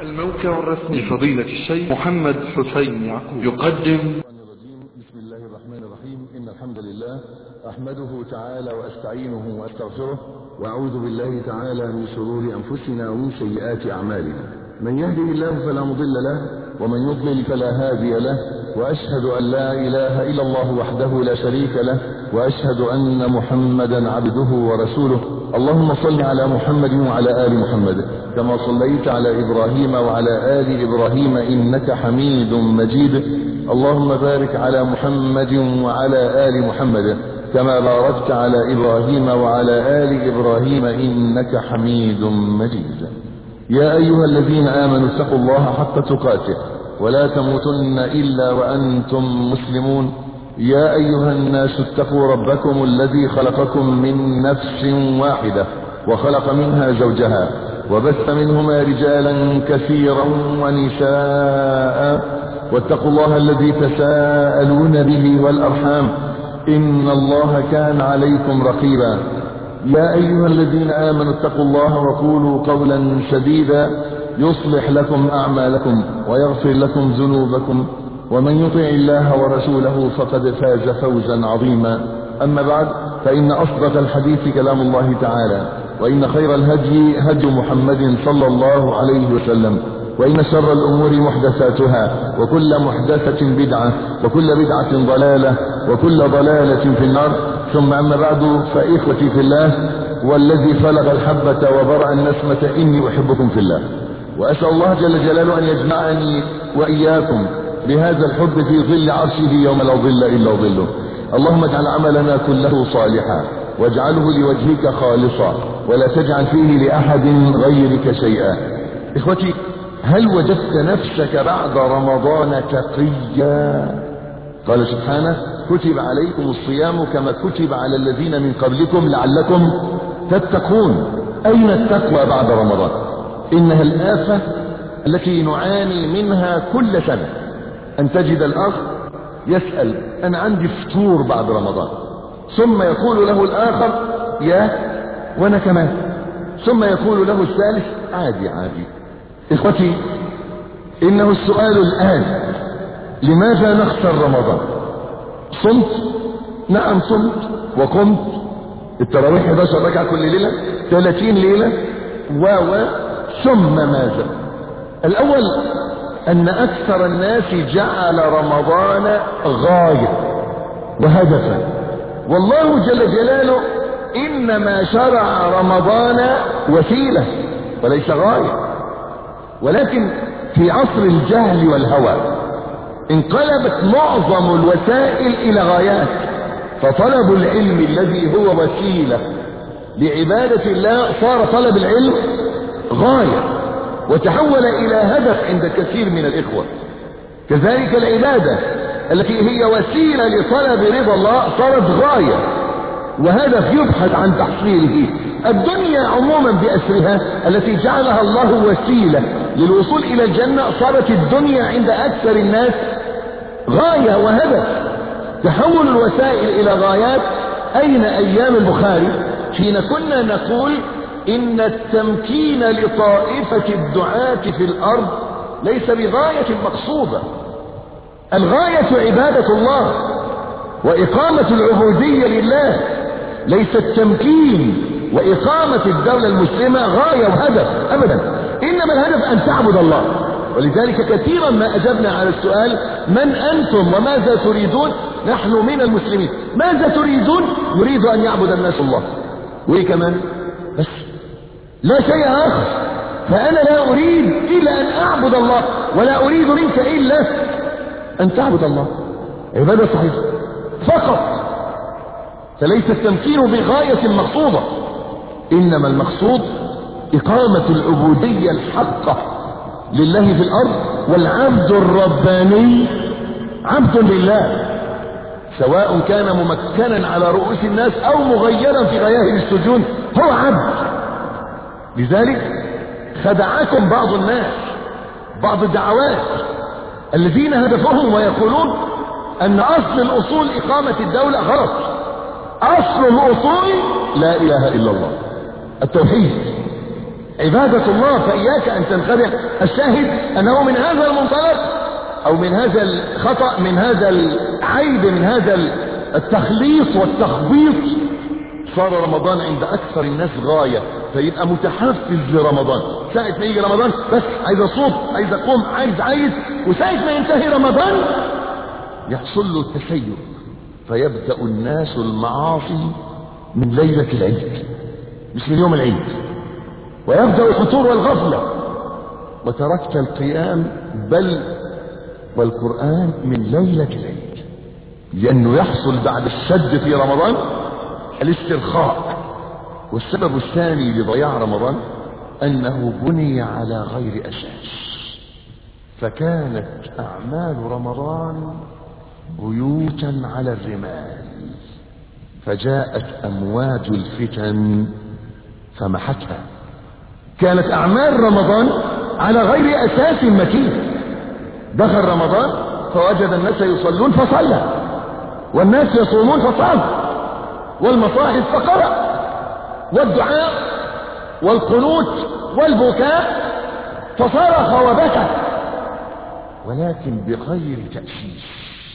الموقع الرسمي لفضيلة الشيخ محمد حسين يعقوب يقدم بسم الله الرحمن الرحيم إن الحمد لله أحمده تعالى وأستعينه وأستغفره وأعوذ بالله تعالى من شرور أنفسنا ومن سيئات أعمالنا من يهده الله فلا مضل له ومن يضلل فلا هادي له وأشهد أن لا إله إلا الله وحده لا شريك له وأشهد أن محمدا عبده ورسوله اللهم صل على محمد وعلى آل محمد كما صليت على إبراهيم وعلى آل إبراهيم إنك حميد مجيد اللهم بارك على محمد وعلى آل محمد كما باركت على إبراهيم وعلى آل إبراهيم إنك حميد مجيد يا أيها الذين آمنوا اتقوا الله حق تقاته ولا تموتن إلا وأنتم مسلمون يا أيها الناس اتقوا ربكم الذي خلقكم من نفس واحدة وخلق منها زوجها وبث منهما رجالا كثيرا ونساء واتقوا الله الذي تساءلون به والأرحام إن الله كان عليكم رقيبا يا أيها الذين آمنوا اتقوا الله وقولوا قولا سديدا يصلح لكم أعمالكم ويغفر لكم ذنوبكم ومن يطع الله ورسوله فقد فاز فوزا عظيما أما بعد فإن أصدق الحديث كلام الله تعالى وإن خير الهدي هدي محمد صلى الله عليه وسلم وإن شر الأمور محدثاتها وكل محدثة بدعة وكل بدعة ضلالة وكل ضلالة في النار ثم أما بعد فإخوتي في الله والذي فلغ الحبة وبرأ النسمة إني أحبكم في الله وأسأل الله جل جلاله أن يجمعني وإياكم بهذا الحب في ظل عرشه يوم لا ظل إلا ظله اللهم اجعل عملنا كله صالحا واجعله لوجهك خالصا ولا تجعل فيه لأحد غيرك شيئا إخوتي هل وجدت نفسك بعد رمضان تقيا قال سبحانه كتب عليكم الصيام كما كتب على الذين من قبلكم لعلكم تتقون أين التقوى بعد رمضان إنها الآفة التي نعاني منها كل سنة أن تجد الأخ يسأل أنا عندي فتور بعد رمضان ثم يقول له الآخر يا وأنا كمان ثم يقول له الثالث عادي عادي إخوتي إنه السؤال الآن لماذا نخسر رمضان صمت نعم صمت وقمت التراويح 11 ركعة كل ليلة 30 ليلة و و ثم ماذا الأول أن أكثر الناس جعل رمضان غاية وهدفا والله جل جلاله إنما شرع رمضان وسيلة وليس غاية ولكن في عصر الجهل والهوى انقلبت معظم الوسائل إلى غايات فطلب العلم الذي هو وسيلة لعبادة الله صار طلب العلم غاية وتحول إلى هدف عند كثير من الإخوة كذلك العبادة التي هي وسيلة لطلب رضا الله صارت غاية وهدف يبحث عن تحصيله الدنيا عموما بأسرها التي جعلها الله وسيلة للوصول إلى الجنة صارت الدنيا عند أكثر الناس غاية وهدف تحول الوسائل إلى غايات أين أيام البخاري حين كنا نقول إن التمكين لطائفة الدعاة في الأرض ليس بغاية مقصودة الغاية عبادة الله وإقامة العبودية لله ليس التمكين وإقامة الدولة المسلمة غاية وهدف أبدا إنما الهدف أن تعبد الله ولذلك كثيرا ما أجبنا على السؤال من أنتم وماذا تريدون نحن من المسلمين ماذا تريدون نريد أن يعبد الناس الله وإيه كمان بس لا شيء آخر فأنا لا أريد إلا أن أعبد الله ولا أريد منك إلا أن تعبد الله عبادة صحيحة فقط فليس التمكين بغاية مقصودة إنما المقصود إقامة العبودية الحقة لله في الأرض والعبد الرباني عبد لله سواء كان ممكنا على رؤوس الناس أو مغيرا في غياهب السجون هو عبد لذلك خدعكم بعض الناس بعض الدعوات الذين هدفهم ويقولون أن أصل الأصول إقامة الدولة غلط أصل الأصول لا إله إلا الله التوحيد عبادة الله فإياك أن تنخدع الشاهد أنه من هذا المنطلق أو من هذا الخطأ من هذا العيب من هذا التخليص والتخبيط صار رمضان عند أكثر الناس غاية فيبقى متحفز لرمضان ساعة ما يجي رمضان بس عايز أصوم عايز أقوم عايز عايز وساعة ما ينتهي رمضان يحصل له التسيب فيبدأ الناس المعاصي من ليلة العيد مش من يوم العيد ويبدأ الفتور والغفلة وتركت القيام بل والقرآن من ليلة العيد لأنه يحصل بعد الشد في رمضان الاسترخاء والسبب الثاني لضياع رمضان أنه بني على غير أساس فكانت أعمال رمضان بيوتا على الرمال فجاءت أمواج الفتن فمحتها كانت أعمال رمضان على غير أساس متين دخل رمضان فوجد الناس يصلون فصلى والناس يصومون فصام والمصاحف فقرأ والدعاء والقنوت والبكاء فصرخ وبكى ولكن بغير تأسيس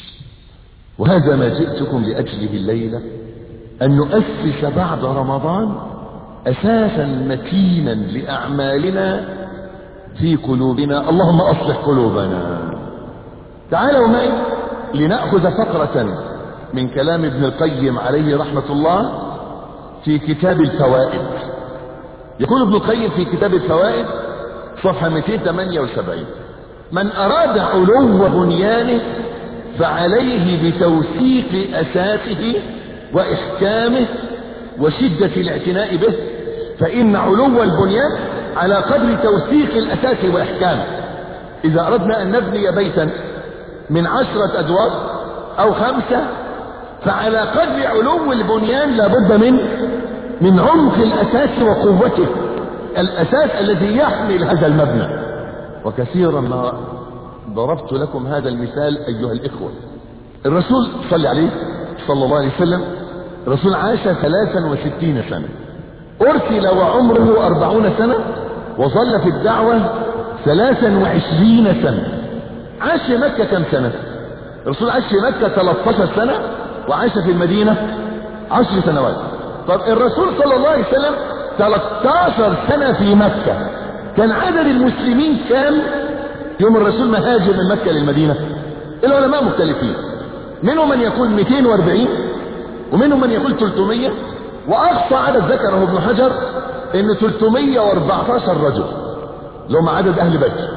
وهذا ما جئتكم لأجله الليلة أن نؤسس بعد رمضان أساسا متينا لأعمالنا في قلوبنا اللهم أصلح قلوبنا تعالوا معي لنأخذ فقرة من كلام ابن القيم عليه رحمة الله في كتاب الفوائد يقول ابن القيم في كتاب الفوائد صفحة 278 من أراد علو بنيانه فعليه بتوثيق أساسه وإحكامه وشدة الاعتناء به فإن علو البنيان على قدر توثيق الأساس وإحكامه إذا أردنا أن نبني بيتا من عشرة أدوار أو خمسة فعلى قدر علو البنيان لابد من من عمق الأساس وقوته الأساس الذي يحمل هذا المبنى وكثيرا ما ضربت لكم هذا المثال أيها الإخوة الرسول صلى عليه صلى الله عليه وسلم الرسول عاش ثلاثا وستين سنة أرسل وعمره أربعون سنة وظل في الدعوة ثلاثا وعشرين سنة عاش في مكة كم سنة الرسول عاش في مكة 13 سنة وعاش في المدينة عشر سنوات طب الرسول صلى الله عليه وسلم 13 سنة في مكة كان عدد المسلمين كام يوم الرسول ما هاجر من مكة للمدينة العلماء مختلفين منهم من يقول 240 ومنهم من يقول 300 وأقصى عدد ذكره ابن حجر ان 314 رجل لو مع عدد أهل بدر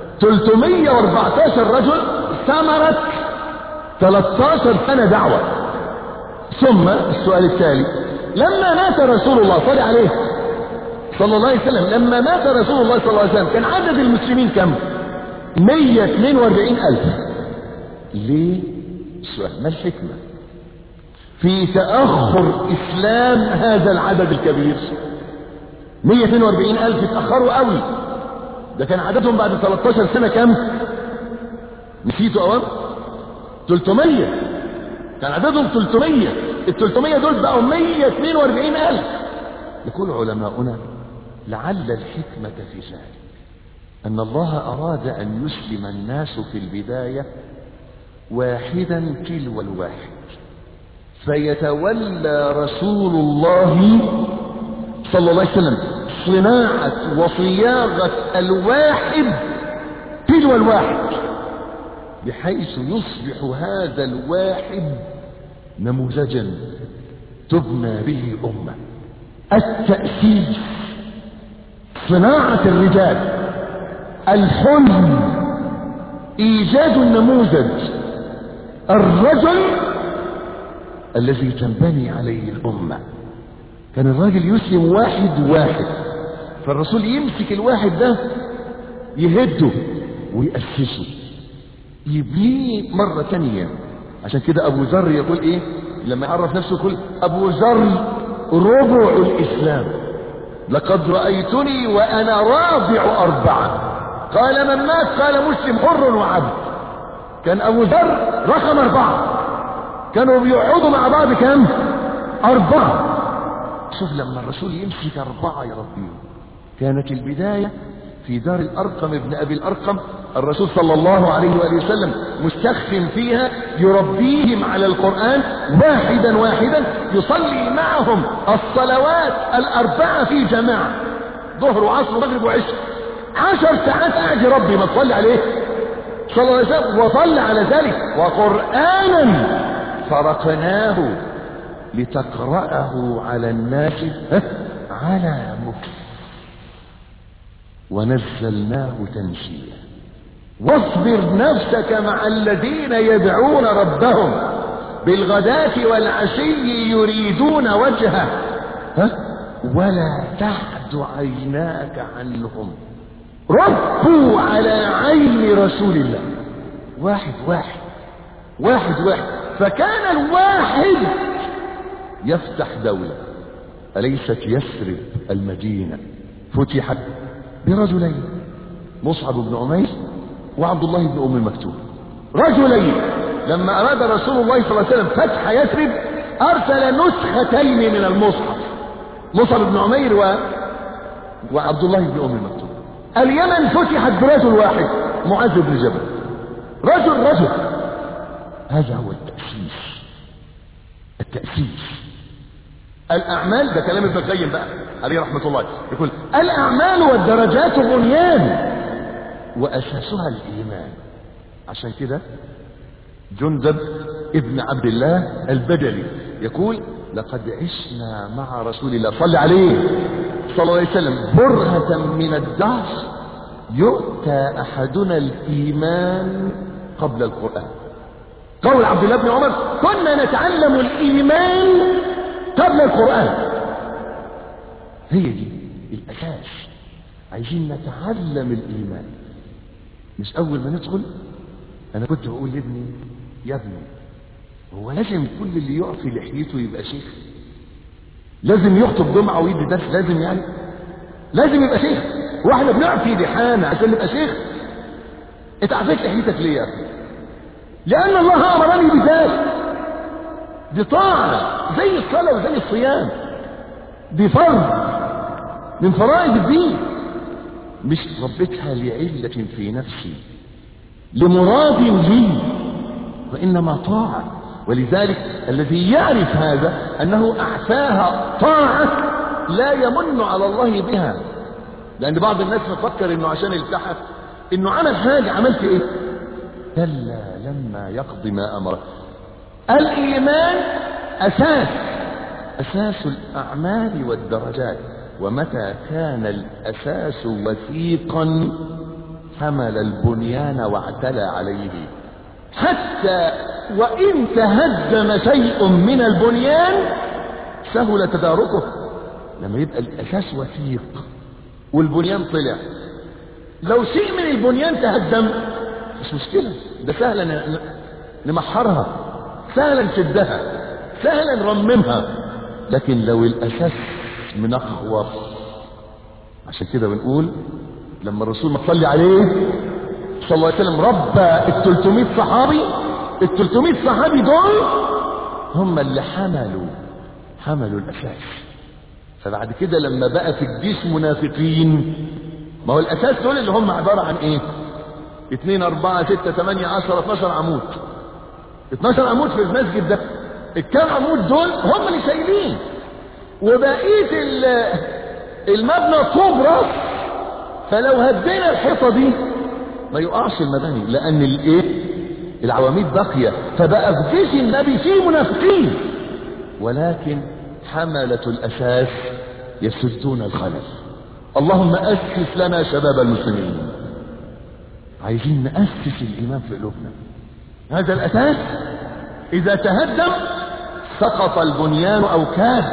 314 رجل ثمرت 13 سنة دعوة ثم السؤال التالي لما مات رسول الله صلى عليه صلى الله عليه وسلم لما مات رسول الله صلى الله عليه وسلم كان عدد المسلمين كم 142 ألف ليه السؤال ما الحكمة في تأخر إسلام هذا العدد الكبير 142 ألف اتأخروا قوي ده كان عددهم بعد 13 سنة كم نسيتوا أوام 300 كان عددهم 300 ال 300 دول بقوا 142 ألف يقول علماؤنا لعل الحكمة في ذلك أن الله أراد أن يسلم الناس في البداية واحدا تلو الواحد فيتولى رسول الله صلى الله عليه وسلم صناعة وصياغة الواحد تلو الواحد بحيث يصبح هذا الواحد نموذجا تبنى به أمة التأسيس صناعة الرجال الحلم إيجاد النموذج الرجل الذي تنبني عليه الأمة كان الراجل يسلم واحد واحد فالرسول يمسك الواحد ده يهده ويأسسه يبنيه مرة تانية عشان كده أبو ذر يقول إيه لما يعرف نفسه يقول أبو ذر ربع الإسلام لقد رأيتني وأنا رابع أربعة قال من مات قال مسلم حر وعبد كان أبو ذر رقم أربعة كانوا بيقعدوا مع بعض كام أربعة شوف لما الرسول يمسك أربعة يربيهم كانت البداية في دار الأرقم ابن أبي الأرقم الرسول صلى الله عليه وآله وسلم مستخف فيها يربيهم على القرآن واحدا واحدا يصلي معهم الصلوات الأربعة في جماعة ظهر وعصر ومغرب وعشاء عشر ساعات قاعد يربي ما تصلي عليه صلى الله عليه وسلم وصلى على ذلك وقرآنا فرقناه لتقرأه على الناس على مكث ونزلناه تنزيلا واصبر نفسك مع الذين يدعون ربهم بالغداة والعشي يريدون وجهه ها؟ ولا تعد عيناك عنهم ربوا على عين رسول الله واحد واحد واحد واحد فكان الواحد يفتح دولة أليست يثرب المدينة فتحت برجلين مصعب بن عمير وعبد الله بن أم مكتوم رجلين لما أراد رسول الله صلى الله عليه وسلم فتح يثرب أرسل نسختين من المصحف مصعب بن عمير و... وعبد الله بن أم مكتوم اليمن فتحت برجل واحد معاذ بن جبل رجل رجل هذا هو التأسيس التأسيس الأعمال ده كلام ابن القيم بقى عليه رحمة الله يقول الأعمال والدرجات بنيان وأساسها الإيمان عشان كده جندب ابن عبد الله البدري يقول لقد عشنا مع رسول الله صلى عليه صلى الله عليه وسلم برهة من الدهر يؤتى أحدنا الإيمان قبل القرآن قول عبد الله بن عمر كنا نتعلم الإيمان قبل القرآن هي دي الأساس عايزين نتعلم الإيمان مش أول ما ندخل أنا كنت بقول لابني يا ابني هو لازم كل اللي يقف في لحيته يبقى شيخ لازم يخطب جمعة ويدي درس لازم يعني لازم يبقى شيخ واحنا بنقف في لحانا عشان نبقى شيخ انت عفيت لحيتك ليه يا ابني لأن الله أمرني بذلك دي طاعة زي الصلاة وزي الصيام دي فرض من فرائض الدين مش ربتها لعلة في نفسي لمراد لي وإنما طاعة ولذلك الذي يعرف هذا أنه أعفاها طاعة لا يمن على الله بها لأن بعض الناس مفكر أنه عشان التحف أنه عمل حاجة عملت إيه كلا لما يقضي ما أمره الإيمان أساس أساس الأعمال والدرجات ومتى كان الأساس وثيقا حمل البنيان واعتلى عليه حتى وإن تهدم شيء من البنيان سهل تداركه لما يبقى الأساس وثيق والبنيان طلع لو شيء من البنيان تهدم مش مشكلة ده سهل نمحرها سهلا نشدها سهلا نرممها لكن لو الأساس منخور عشان كده بنقول لما الرسول ما صلي عليه صلى الله عليه وسلم ربى ال 300 صحابي ال 300 صحابي دول هم اللي حملوا حملوا الأساس فبعد كده لما بقى في الجيش منافقين ما هو الأساس دول اللي هم عبارة عن إيه؟ 2 4 6 8 10 12 عمود 12 عمود في المسجد ده الكام عمود دول هم اللي شايلين وبقيه المبنى طوب راس فلو هدينا الحيطه دي ما يقعش المباني لان الايه العواميد باقيه فبقى في جيش النبي فيه منافقين ولكن حملة الاساس يسدون الخلف اللهم اسس لنا شباب المسلمين عايزين ناسس الايمان في قلوبنا هذا الأساس إذا تهدم سقط البنيان أو كاد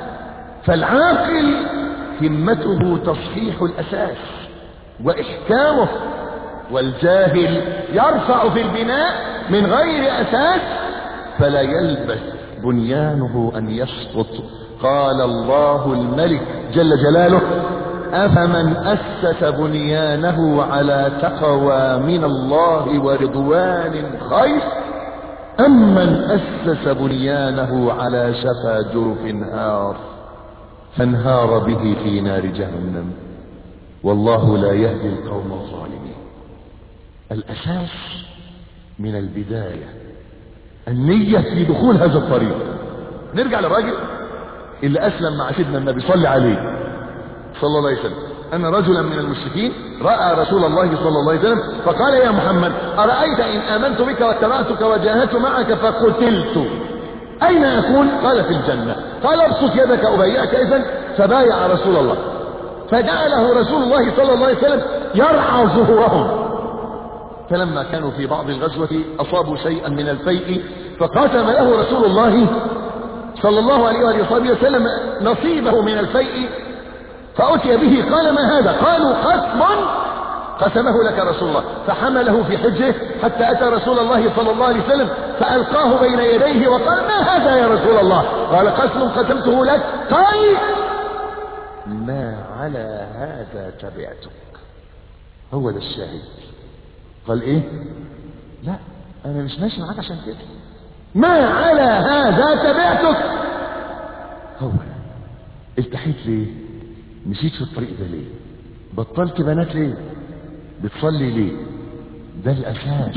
فالعاقل همته تصحيح الأساس وإحكامه والجاهل يرفع في البناء من غير أساس فلا يلبث بنيانه أن يسقط قال الله الملك جل جلاله أفمن أسس بنيانه على تقوى من الله ورضوان خير أم من أسس بنيانه على شفا جرف هار فانهار به في نار جهنم والله لا يهدي القوم الظالمين الأساس من البداية النية في دخول هذا الطريق نرجع للراجل اللي أسلم مع سيدنا النبي صلى عليه صلى الله عليه وسلم أن رجلا من المشركين رأى رسول الله صلى الله عليه وسلم فقال يا محمد أرأيت إن آمنت بك واتبعتك وجاهدت معك فقتلت أين أكون؟ قال في الجنة قال ابسط يدك أبايعك إذن فبايع رسول الله فجعله رسول الله صلى الله عليه وسلم يرعى ظهورهم فلما كانوا في بعض الغزوة أصابوا شيئا من الفيء فقاتم له رسول الله صلى الله عليه وآله وصحبه وسلم نصيبه من الفيء فأتي به قال ما هذا قالوا قسم قسمه لك رسول الله فحمله في حجه حتى أتى رسول الله صلى الله عليه وسلم فألقاه بين يديه وقال ما هذا يا رسول الله قال قسم قسمته لك قال ما على هذا تبعتك هو ده الشاهد قال ايه لا انا مش ماشي معاك عشان كده ما على هذا تبعتك هو ده التحيت ليه مشيت في الطريق ده ليه بطلت بنات ليه بتصلي ليه ده الاساس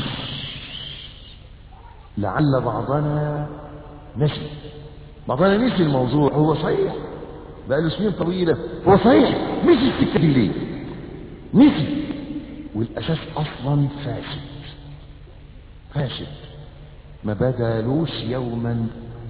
لعل بعضنا نسي بعضنا نسي الموضوع هو صحيح بقى له سنين طويله هو صحيح مشي السكه دي ليه نسي والاساس اصلا فاسد فاسد ما بدالوش يوما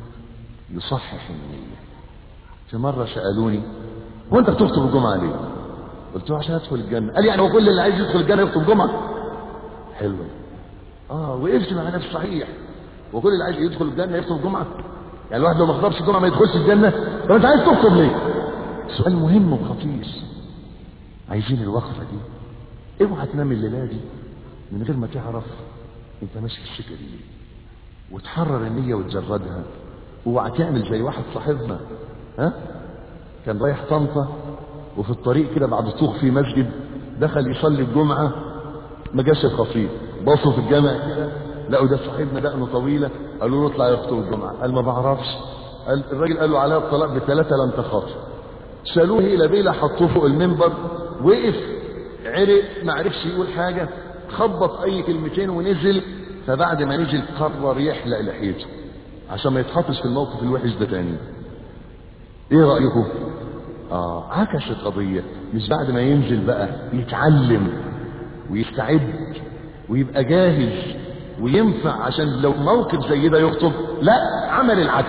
يصحح النية في مرة سألوني هو انت بتخطب الجمعة ليه قلت له عشان ادخل الجنة قال يعني هو كل اللي عايز يدخل الجنة يخطب جمعة حلو اه وقفت مع نفسي صحيح وكل اللي عايز يدخل الجنة يخطب جمعة يعني الواحد لو ما خطبش الجمعة ما يدخلش الجنة طب انت عايز تخطب ليه سؤال مهم وخطير عايزين الوقفة دي اوعى تنام الليلة دي من غير ما تعرف انت ماشي في السكة دي ليه وتحرر النية وتجردها اوعى تعمل زي واحد صاحبنا ها كان رايح طنطا وفي الطريق كده بعد طوخ في مسجد دخل يصلي الجمعة ما جاش الخطيب بصوا في الجامع كده لقوا ده صاحبنا دقنه طويلة قالوا له اطلع يخطب الجمعة قال ما بعرفش قال الراجل قال له عليها الطلاق بثلاثة لم تخاف شالوه إلى بيلة حطوه فوق المنبر وقف عرق ما عرفش يقول حاجة خبط أي كلمتين ونزل فبعد ما نزل قرر يحلق لحيته عشان ما يتحطش في الموقف الوحش ده تاني ايه رأيكم اه عكس القضية مش بعد ما ينزل بقى يتعلم ويستعد ويبقى جاهز وينفع عشان لو موقف زي ده يخطب لا عمل العكس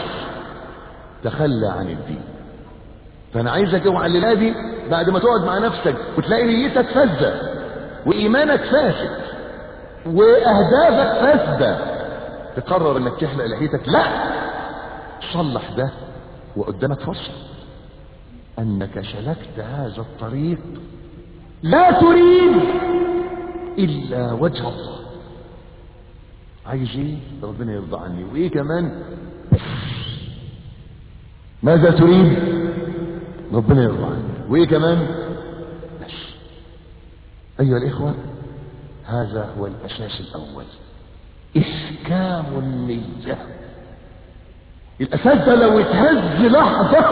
تخلى عن الدين فانا عايزك اوعى الليله دي بعد ما تقعد مع نفسك وتلاقي نيتك فاسده وايمانك فاسد واهدافك فاسده تقرر انك تحلق لحيتك لا صلح ده وقدامك فرصه انك سلكت هذا الطريق لا تريد الا وجه الله عايز ايه ربنا يرضى عني وايه كمان ماذا تريد ربنا يرضى عني وايه كمان بس ايها الاخوه هذا هو الاساس الاول احكام النيه الاساس ده لو اتهز لحظه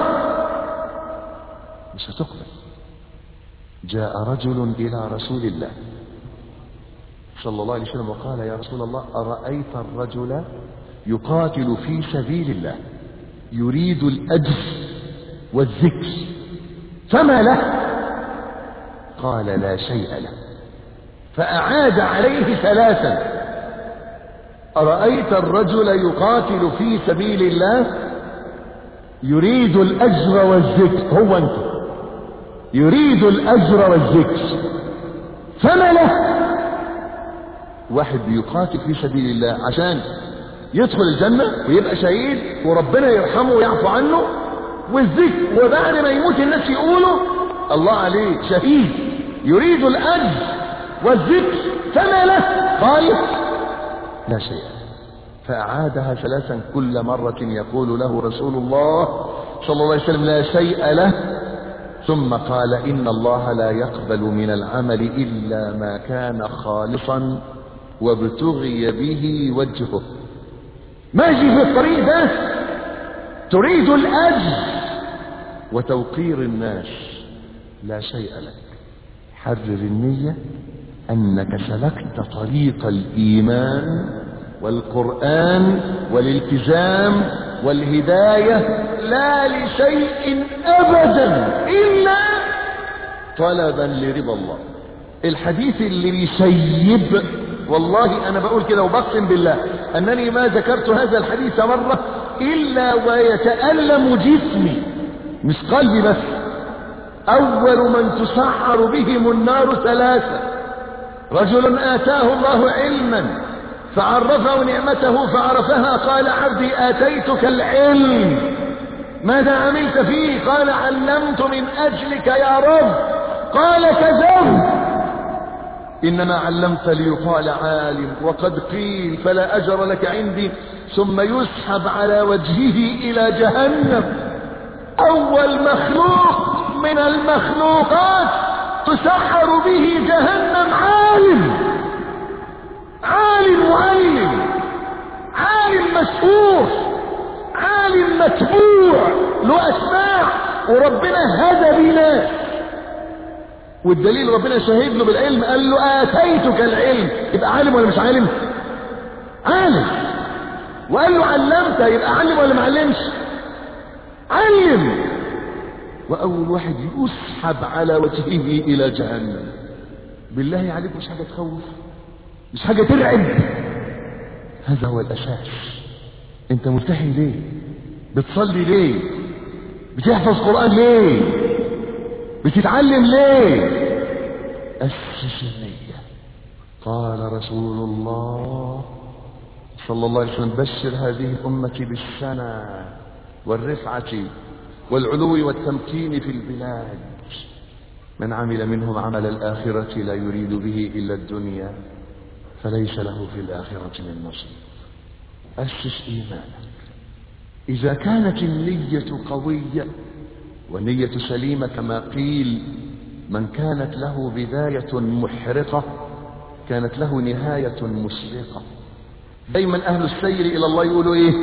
مش هتقبل جاء رجل الى رسول الله صلى الله عليه وسلم وقال يا رسول الله ارايت الرجل يقاتل في سبيل الله يريد الاجر والذكر فما له قال لا شيء له فأعاد عليه ثلاثا أرأيت الرجل يقاتل في سبيل الله يريد الأجر والذكر هو أنت يريد الأجر والذكر فما له واحد بيقاتل في سبيل الله عشان يدخل الجنة ويبقى شهيد وربنا يرحمه ويعفو عنه والذكر وبعد ما يموت الناس يقولوا الله عليه شهيد يريد الأجر والذكر فما له قال لا شيء فأعادها ثلاثا كل مرة يقول له رسول الله صلى الله عليه وسلم لا شيء له ثم قال إن الله لا يقبل من العمل إلا ما كان خالصا وابتغي به وجهه ماشي في الطريق ده تريد الأجر وتوقير الناس لا شيء لك حرر النية أنك سلكت طريق الإيمان والقرآن والالتزام والهداية لا لشيء أبدا إلا طلبا لرضا الله الحديث اللي بيسيب والله أنا بقول كده وبقسم بالله أنني ما ذكرت هذا الحديث مرة إلا ويتألم جسمي مش قلبي بس أول من تسعر بهم النار ثلاثة رجل آتاه الله علما فعرفه نعمته فعرفها قال عبدي آتيتك العلم ماذا عملت فيه قال علمت من أجلك يا رب قال كذبت إنما علمت ليقال عالم وقد قيل فلا أجر لك عندي ثم يسحب على وجهه إلى جهنم أول مخلوق من المخلوقات تسحر به جهنم عالم عالم معلم عالم مشهور عالم متبوع له أسماع وربنا هدى بناس والدليل ربنا شهد له بالعلم قال له آتيتك العلم يبقى عالم ولا مش عالم عالم وقال له علمت يبقى علم ولا ما علمش علم وأول واحد يسحب على وجهه إلى جهنم بالله عليك مش حاجة تخوف مش حاجة ترعب هذا هو الأساس أنت مرتحي ليه بتصلي ليه بتحفظ قرآن ليه بتتعلم ليه أسس النية قال رسول الله صلى الله عليه وسلم بشر هذه الأمة بالسنة والرفعة والعلو والتمكين في البلاد من عمل منهم عمل الآخرة لا يريد به إلا الدنيا فليس له في الآخرة من نصيب أسس إيمانك إذا كانت النية قوية والنية سليمة كما قيل من كانت له بداية محرقة كانت له نهاية مشرقة دايما أهل السير إلى الله يقولوا إيه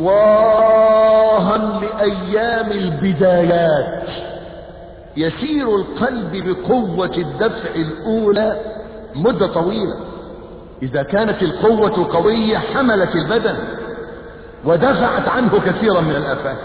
واها لأيام البدايات يسير القلب بقوة الدفع الأولى مدة طويلة إذا كانت القوة قوية حملت البدن ودفعت عنه كثيرا من الآفات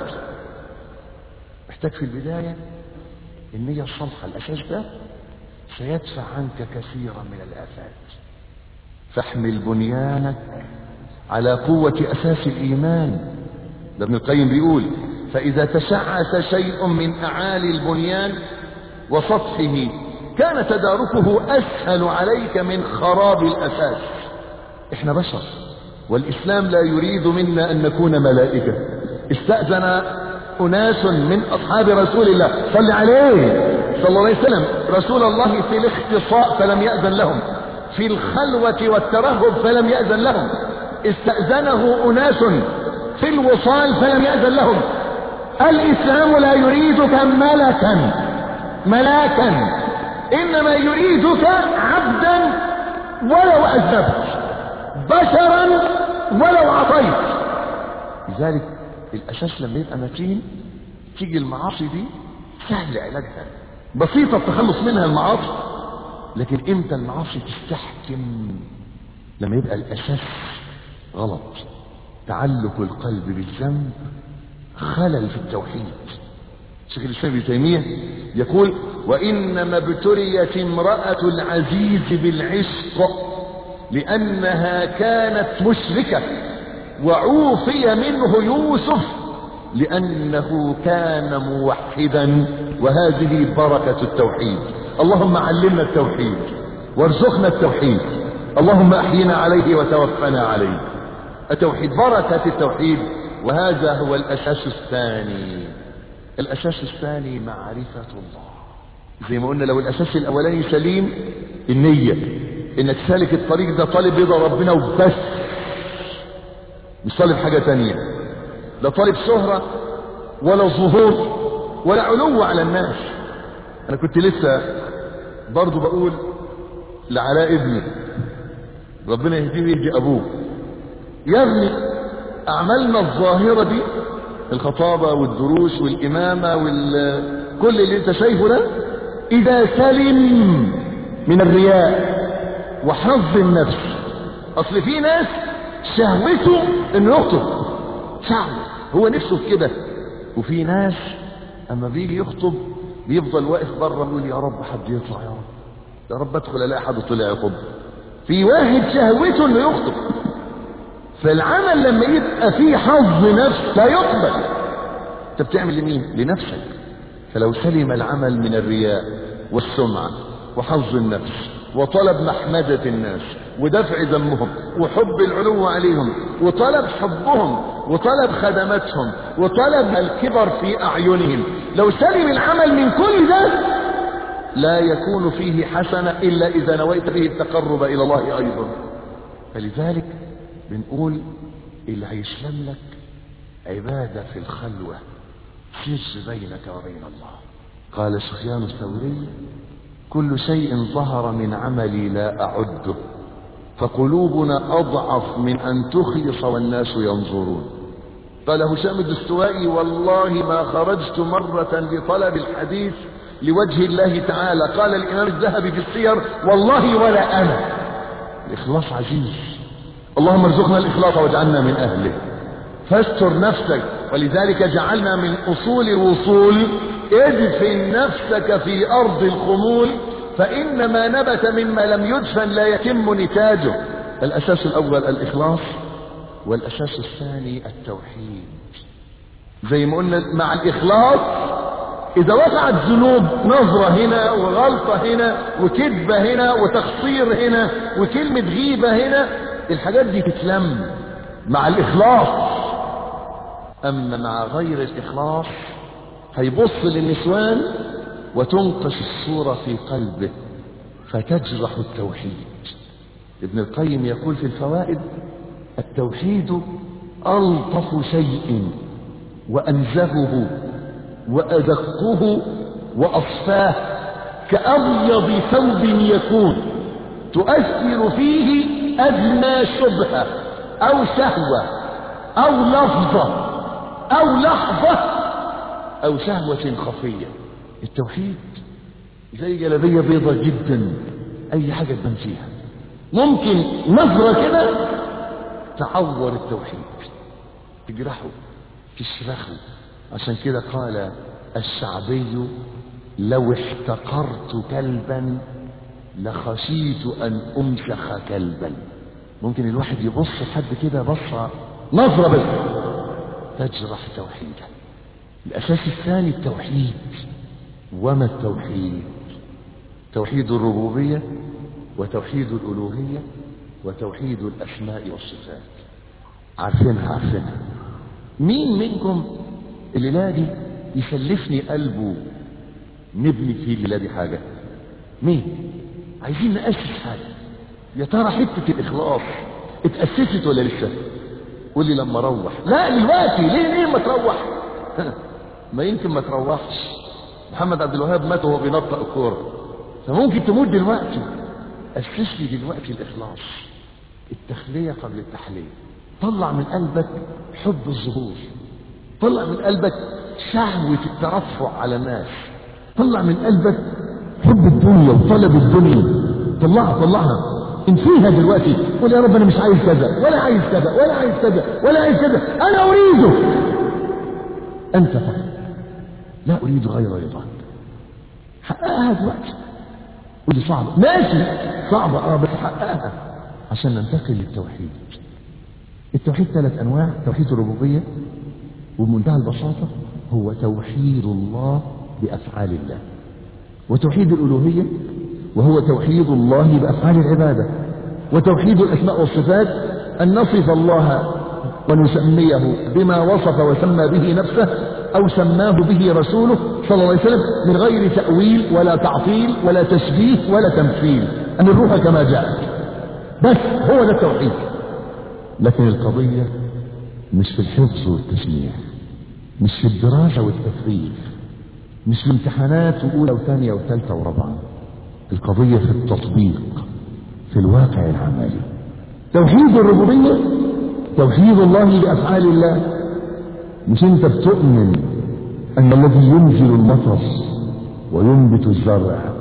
محتاج في البداية النية الصالحة الأساس ده سيدفع عنك كثيرا من الآفات فاحمل بنيانك على قوة أساس الإيمان ده ابن القيم بيقول فإذا تشعث شيء من أعالي البنيان وسطحه كان تداركه أسهل عليك من خراب الأساس احنا بشر والإسلام لا يريد منا أن نكون ملائكة استأذن أناس من أصحاب رسول الله صل عليه صلى الله عليه وسلم رسول الله في الاختصاء فلم يأذن لهم في الخلوة والترهب فلم يأذن لهم استأذنه أناس في الوصال فلم يأذن لهم الإسلام لا يريدك ملكا ملاكا إنما يريدك عبدا ولو أذنبت بشرا ولو عطيت لذلك الأساس لما يبقى متين تيجي المعاصي دي سهل علاجها بسيطة التخلص منها المعاصي لكن امتى المعاصي تستحكم لما يبقى الأساس غلط تعلق القلب بالذنب خلل في التوحيد شيخ الإسلام ابن تيمية يقول وإنما ابتليت امرأة العزيز بالعشق لأنها كانت مشركة وعوفي منه يوسف لأنه كان موحدا وهذه بركة التوحيد اللهم علمنا التوحيد وارزقنا التوحيد اللهم أحينا عليه وتوفنا عليه التوحيد بركة التوحيد وهذا هو الأساس الثاني الأساس الثاني معرفة الله زي ما قلنا لو الأساس الأولاني سليم النية إنك سالك الطريق ده طالب رضا ربنا وبس مش طالب حاجة تانية لا طالب شهرة ولا ظهور ولا علو على الناس أنا كنت لسه برضو بقول لعلاء ابني ربنا يهديه ويهدي أبوه يا ابني أعمالنا الظاهرة دي الخطابة والدروس والإمامة وكل اللي انت شايفه ده إذا سلم من الرياء وحظ النفس اصل في ناس شهوته انه يخطب شهوة هو نفسه في كده وفي ناس اما بيجي يخطب بيفضل واقف بره يقول يا رب حد يطلع يا رب يا رب ادخل الاقي حد طلع يخطب في واحد شهوته انه يخطب فالعمل لما يبقى فيه حظ نفس لا يقبل انت بتعمل لمين لنفسك فلو سلم العمل من الرياء والسمعة وحظ النفس وطلب محمدة الناس ودفع ذمهم وحب العلو عليهم وطلب حبهم وطلب خدمتهم وطلب الكبر في أعينهم لو سلم العمل من كل ده لا يكون فيه حسنة إلا إذا نويت به التقرب إلى الله أيضا فلذلك بنقول اللي هيسلم لك عبادة في الخلوة سر بينك وبين الله قال سفيان الثوري كل شيء ظهر من عملي لا أعده فقلوبنا أضعف من أن تخلص والناس ينظرون قال هشام الدستوائي والله ما خرجت مرة لطلب الحديث لوجه الله تعالى قال الإمام الذهبي في السير والله ولا أنا الإخلاص عزيز اللهم ارزقنا الإخلاص واجعلنا من أهله فاستر نفسك ولذلك جعلنا من أصول الوصول ادفن نفسك في أرض الخمول فإن ما نبت مما لم يدفن لا يتم نتاجه الأساس الأول الإخلاص والأساس الثاني التوحيد زي ما قلنا مع الإخلاص إذا وقعت ذنوب نظرة هنا وغلطة هنا وكذبة هنا وتقصير هنا وكلمة غيبة هنا الحاجات دي تتلم مع الإخلاص أما مع غير الإخلاص هيبص للنسوان وتنقش الصورة في قلبه فتجرح التوحيد ابن القيم يقول في الفوائد التوحيد ألطف شيء وأنزهه وأدقه وأصفاه كأبيض ثوب يكون تؤثر فيه أدنى شبهة أو شهوة أو لفظة أو لحظة أو شهوة خفية التوحيد زي جلبية بيضة جدا أي حاجة تبان فيها ممكن نظرة كده تعور التوحيد تجرحه تشرخه عشان كده قال الشعبي لو احتقرت كلبا لخشيت أن أمسخ كلبا ممكن الواحد يبص لحد كده بصة نظرة بس تجرح توحيدا الأساس الثاني التوحيد وما التوحيد توحيد الربوبية وتوحيد الألوهية وتوحيد الأسماء والصفات عارفينها عارفينها مين منكم الليلة دي يسلفني قلبه نبني فيه الليلة دي حاجة مين عايزين نأسس حاجة يا ترى حتة الإخلاص اتأسست ولا لسه قول لي لما اروح لا دلوقتي ليه ليه ما تروح ما يمكن ما تروحش محمد عبد الوهاب مات وهو بينطق الكوره فممكن تموت دلوقتي اسس لي دلوقتي الاخلاص التخليه قبل التحليه طلع من قلبك حب الظهور طلع من قلبك شهوه الترفع على الناس طلع من قلبك حب الدنيا وطلب الدنيا طلعها طلعها انفيها دلوقتي قول يا رب انا مش عايز كذا ولا عايز كذا ولا عايز كذا ولا عايز كذا انا اريده انت فقط لا اريد غير رضاك حققها دلوقتي ودي صعبة ماشي صعبة اه بس حققها عشان ننتقل للتوحيد التوحيد ثلاث انواع توحيد الربوبية وبمنتهى البساطة هو توحيد الله بافعال الله وتوحيد الالوهية وهو توحيد الله بأفعال العبادة وتوحيد الأسماء والصفات أن نصف الله ونسميه بما وصف وسمى به نفسه أو سماه به رسوله صلى الله عليه وسلم من غير تأويل ولا تعطيل ولا تشبيه ولا تمثيل أن الروح كما جاءت بس هو ده التوحيد لكن القضية مش في الحفظ والتسميع مش في الدراسة والتفريغ مش في امتحانات وأولى وثانية وثالثة ورابعة القضية في التطبيق في الواقع العملي توحيد الربوبية توحيد الله بأفعال الله مش انت بتؤمن ان الذي ينزل المطر وينبت الزرع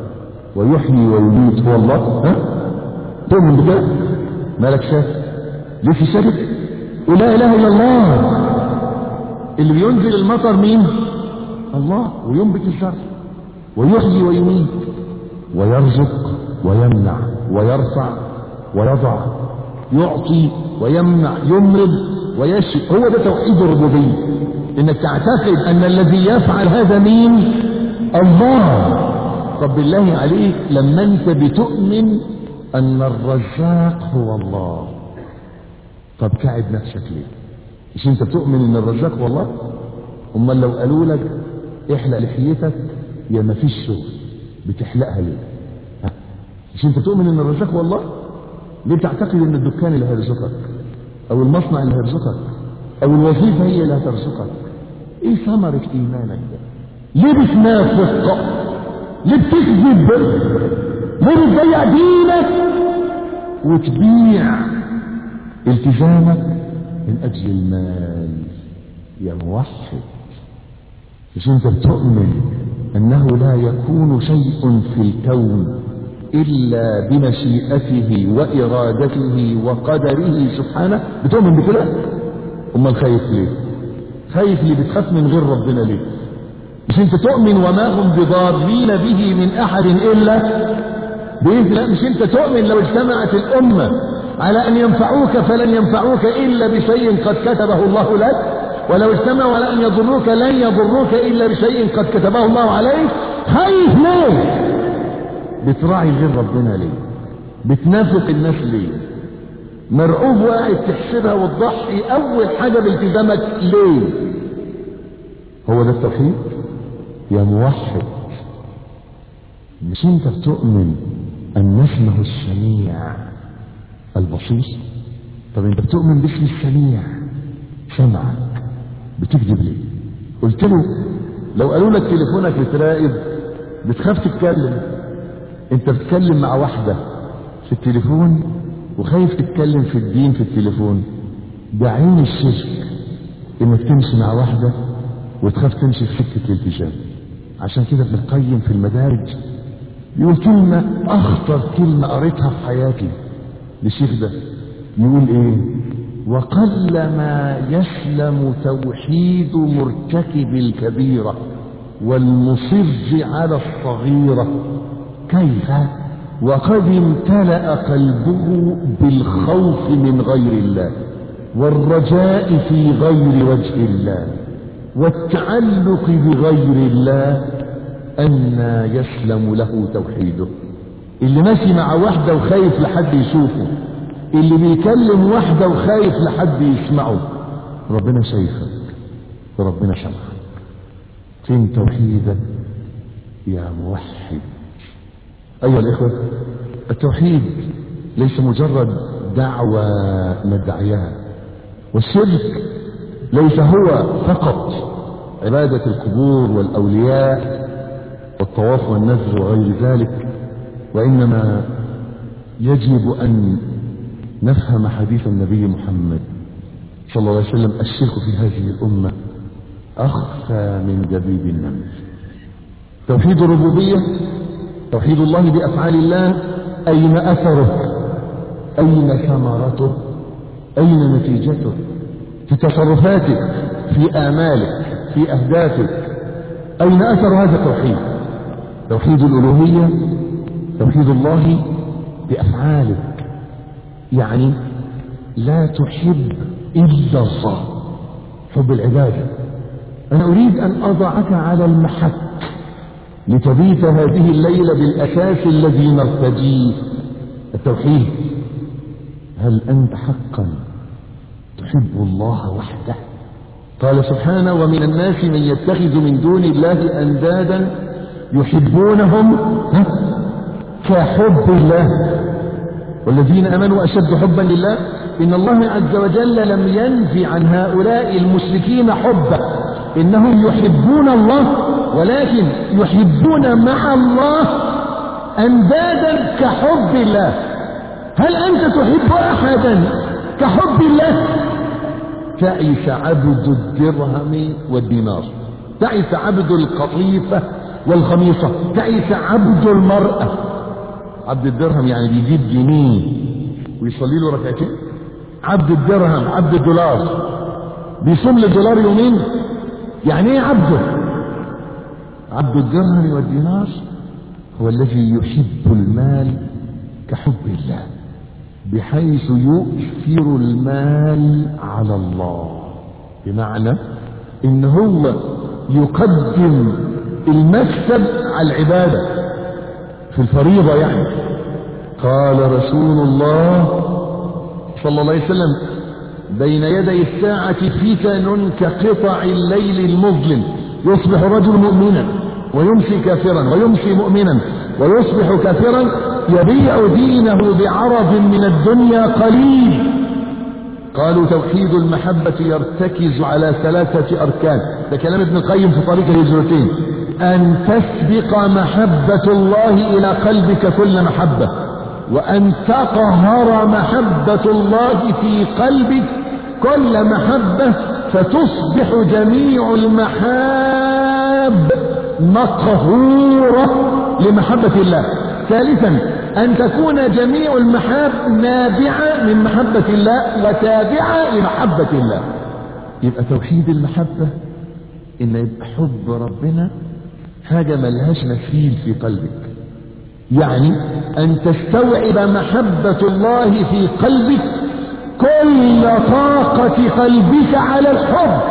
ويحيي ويميت هو الله ها تؤمن بكده مالك شاك ليه ساكت ولا اله الا الله اللي بينزل المطر مين الله وينبت الزرع ويحيي ويميت ويرزق ويمنع ويرفع ويضع يعطي ويمنع يمرض ويشفي هو ده توحيد الربوبيه انك تعتقد ان الذي يفعل هذا مين الله طب بالله عليك لما انت بتؤمن ان الرزاق هو الله طب كعب نفسك ليه مش انت بتؤمن ان الرزاق هو الله امال لو قالوا لك احلق لحيتك يا ما فيش شغل بتحلقها ليه ها؟ مش انت تؤمن ان الرزاق هو الله ليه تعتقد ان الدكان اللي هيرزقك او المصنع اللي هيرزقك او الوظيفه هي اللي هترزقك ايه ثمره ايمانك ده ليه بتنافق ليه بتكذب ليه بتضيع دينك وتبيع التزامك من اجل المال يا موحد مش انت بتؤمن انه لا يكون شيء في الكون الا بمشيئته وارادته وقدره سبحانه بتؤمن بكده امال خايف ليه خايف ليه بتخاف من غير ربنا ليه مش انت تؤمن وما هم بضارين به من احد الا باذن الله مش انت تؤمن لو اجتمعت الامه على ان ينفعوك فلن ينفعوك الا بشيء قد كتبه الله لك ولو اجتمعوا على ان يضروك لن يضروك الا بشيء قد كتبه الله عليك خايف ليه بتراعي غير ربنا ليه بتنافق الناس ليه مرعوب واحد تحسبها وتضحي اول حاجه بالتزامك ليه هو ده التوحيد يا موحد مش انت بتؤمن ان اسمه السميع البصير طب انت بتؤمن باسم السميع سمعك بتكذب ليه قلت له لو قالوا لك تليفونك بتراقب بتخاف تتكلم انت بتتكلم مع واحدة في التليفون وخايف تتكلم في الدين في التليفون ده عين الشرك انك تمشي مع واحدة وتخاف تمشي في سكة الالتزام عشان كده ابن القيم في المدارج يقول كلمة اخطر كلمة قريتها في حياتي للشيخ ده يقول ايه وقل ما يسلم توحيد مرتكب الكبيرة والمصر على الصغيرة كيف وقد امتلأ قلبه بالخوف من غير الله والرجاء في غير وجه الله والتعلق بغير الله أن يسلم له توحيده اللي ماشي مع واحدة وخايف لحد يشوفه اللي بيكلم واحدة وخايف لحد يسمعه ربنا شايفك وربنا سمعك فين توحيدك يا موحد أيها الإخوة التوحيد ليس مجرد دعوة ندعيها والشرك ليس هو فقط عبادة القبور والأولياء والطواف والنذر وغير ذلك وإنما يجب أن نفهم حديث النبي محمد صلى الله عليه وسلم الشرك في هذه الأمة أخفى من دبيب النمل توحيد الربوبية توحيد الله بأفعال الله أين أثره أين ثمرته أين نتيجته في تصرفاتك في آمالك في أهدافك أين أثر هذا التوحيد توحيد الألوهية توحيد الله بأفعالك يعني لا تحب إلا الله حب العبادة أنا أريد أن أضعك على المحك لتبيت هذه الليلة بالأساس الذي نرتجيه التوحيد هل أنت حقا تحب الله وحده قال سبحانه ومن الناس من يتخذ من دون الله أندادا يحبونهم كحب الله والذين امنوا اشد حبا لله ان الله عز وجل لم ينفي عن هؤلاء المشركين حبه انهم يحبون الله ولكن يحبون مع الله اندادا كحب الله هل انت تحب احدا كحب الله تعس عبد الدرهم والدينار تعس عبد القطيفه والخميصة تعس عبد المرأة عبد الدرهم يعني بيجيب جنيه ويصلي له ركعتين عبد الدرهم عبد الدولار بيصوم للدولار يومين يعني ايه عبده عبد الدرهم والدينار هو الذي يحب المال كحب الله بحيث يؤثر المال على الله بمعنى ان هو يقدم المكسب على العبادة في الفريضة يعني قال رسول الله صلى الله عليه وسلم بين يدي الساعة فتن كقطع الليل المظلم يصبح رجل مؤمنا ويمسي كافرا ويمسي مؤمنا ويصبح كافرا يبيع دينه بعرض من الدنيا قليل قالوا توحيد المحبة يرتكز على ثلاثة أركان ده كلام ابن القيم في طريق الهجرتين أن تسبق محبة الله إلى قلبك كل محبة وأن تقهر محبة الله في قلبك كل محبة فتصبح جميع المحاب مقهورة لمحبة الله ثالثا أن تكون جميع المحاب نابعة من محبة الله وتابعة لمحبة الله يبقى توحيد المحبة إن يبقى حب ربنا حاجة ملهاش مثيل في قلبك يعني أن تستوعب محبة الله في قلبك كل طاقة قلبك على الحب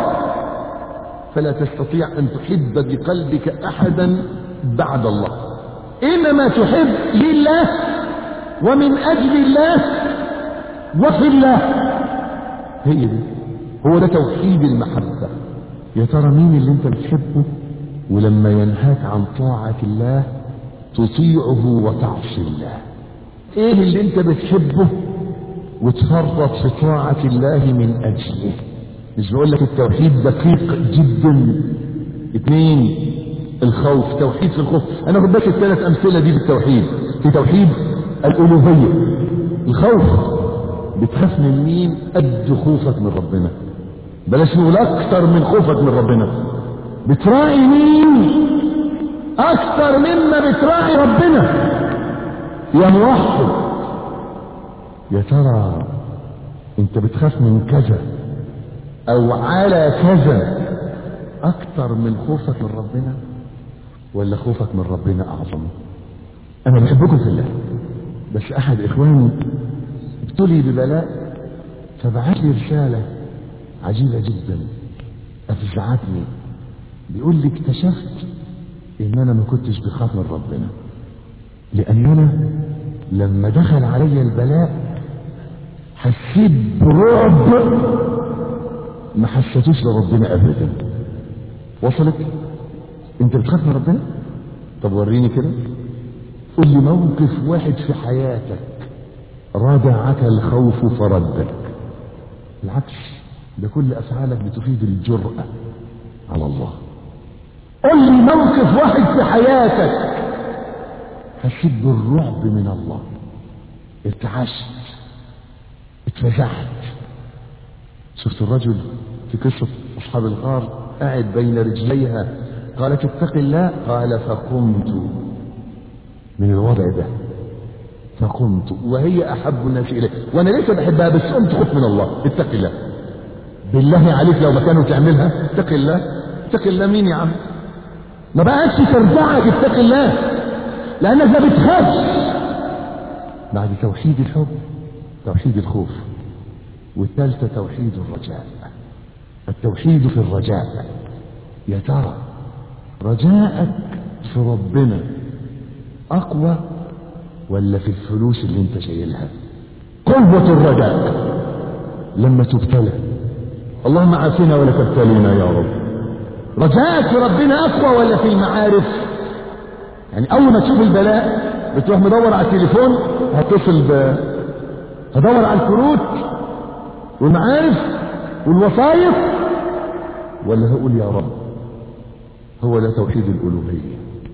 فلا تستطيع أن تحب بقلبك أحدا بعد الله إنما تحب لله ومن أجل الله وفي الله هي دي هو ده توحيد المحبة يا ترى مين اللي انت بتحبه ولما ينهاك عن طاعة الله تطيعه وتعصي الله ايه اللي انت بتحبه وتفرط في طاعة الله من اجله مش بقول لك التوحيد دقيق جدا اثنين الخوف توحيد في الخوف انا خد بس الثلاث امثله دي بالتوحيد في توحيد الالوهيه الخوف بتخاف من مين قد خوفك من ربنا بلاش نقول اكتر من خوفك من ربنا بتراعي مين اكتر مما بتراعي ربنا يا موحد يا ترى انت بتخاف من كذا او على كذا اكتر من خوفك من ربنا ولا خوفك من ربنا اعظم انا بحبكم في الله بس احد اخواني ابتلي ببلاء فبعت لي رساله عجيبه جدا افزعتني بيقول لي اكتشفت ان انا ما كنتش بخاف من ربنا لان انا لما دخل علي البلاء حسيت برعب ما حسيتوش لربنا ابدا وصلت انت بتخاف من ربنا طب وريني كده قول لي موقف واحد في حياتك ردعك الخوف فردك بالعكس ده كل افعالك بتفيد الجرأة على الله قل لي موقف واحد في حياتك حسيت بالرعب من الله ارتعشت اتفزعت شفت الرجل في قصة أصحاب الغار قاعد بين رجليها قالت اتق الله قال فقمت من الوضع ده فقمت وهي أحب الناس إليه وأنا لسه بحبها بس قمت خف من الله اتق الله بالله عليك لو ما كانوا تعملها اتق الله اتق الله مين يا عم ما بقاش ترجعك اتق الله لأنك ما بتخافش بعد توحيد الحب توحيد الخوف والثالثة توحيد الرجاء التوحيد في الرجاء يا ترى رجاءك في ربنا أقوى ولا في الفلوس اللي انت شايلها قوة الرجاء لما تبتلى اللهم عافنا ولا تبتلينا يا رب رجاءك في ربنا أقوى ولا في المعارف يعني أول ما تشوف البلاء بتروح مدور على التليفون هتصل ب هدور على الكروت والمعارف والوصايف ولا هقول يا رب هو ده توحيد الألوهية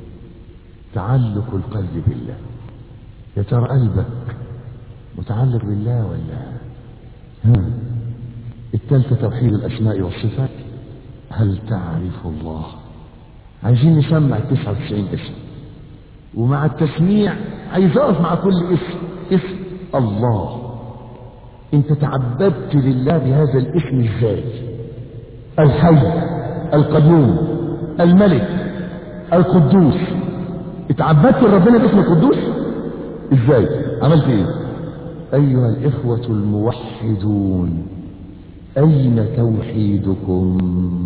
تعلق القلب بالله يا ترى قلبك متعلق بالله ولا ها الثالثة توحيد الأسماء والصفات هل تعرف الله عايزين نسمع 99 اسم ومع التسميع عايز اقف مع كل اسم اسم الله انت تعبدت لله بهذا الاسم ازاي الحي القيوم الملك القدوس اتعبدت لربنا باسم القدوس ازاي عملت ايه ايها الاخوة الموحدون اين توحيدكم